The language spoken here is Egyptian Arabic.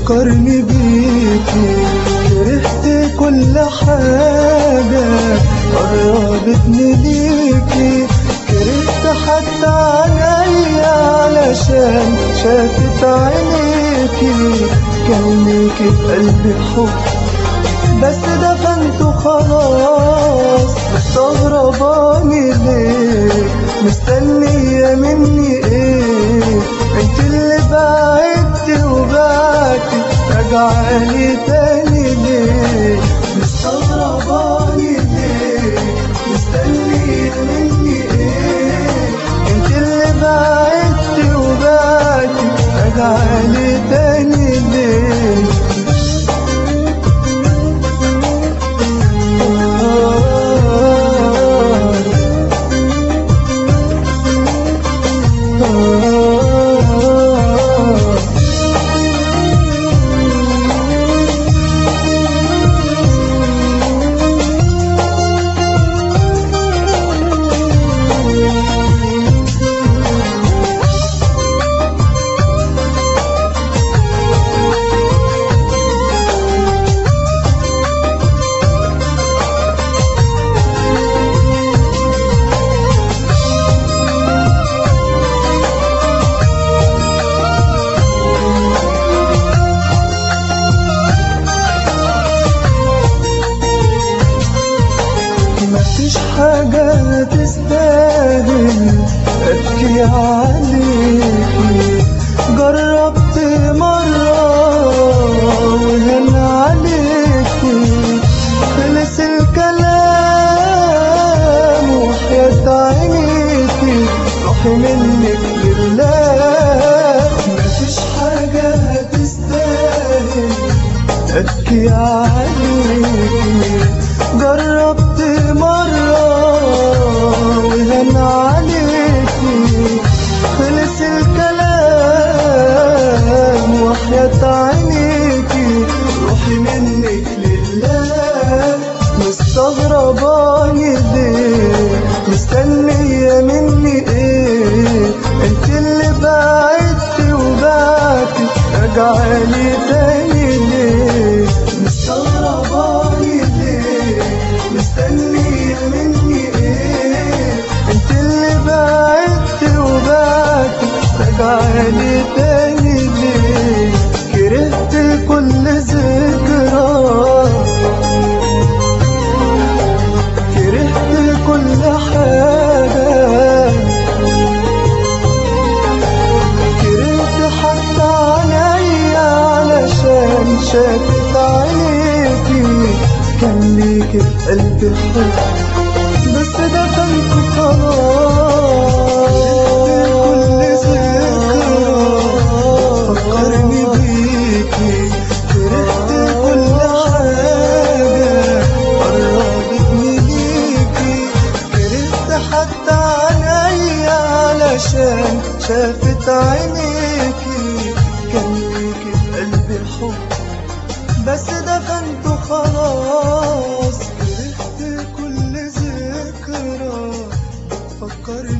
فكرني بيكي كرهت كل حاجة قربتني ليكي كرهت حتى عينيا علشان شافت عينيكي كان ليكي في قلبي حب بس دفنته خلاص مستغرباني ليه مستنية مني ايه انت اللي بعدت وبعتي رجعالي تاني ليه مستغرباني ليه مستنية مني ايه انت اللي بعدت وبعتي رجعالي تاني ليه مفيش حاجة تستاهل أبكي عليكي جربت مرة وهن عليكي خلص الكلام وحياة عينيكي روحي منك لله مفيش حاجة تستاهل أبكي عليكي جربت مرة وهن عليكي خلص الكلام وحياة عينيكي روحي منك لله مستغرباني ليه مستنية مني ايه انت اللي بعدت وبعتي رجعالي تاني ليه مستغرباني ليه مستنية مني ايه انت اللي بعدت وبعتي رجعالي تاني ليه كرهت كل ذكرى كرهت كل حاجة كرهت حتى عليا علشان شافت عينيكي كان ليكي في قلبي حب بس دفنت خلاص كل ذكرى فكرني بيكي كرهت كل حاجة قربتني ليكي كرهت حتى عينيا علشان شافت عينيكي كان ليكي في قلبي حب بس دفنته خلاص كرهت كل ذكرى بتفكرني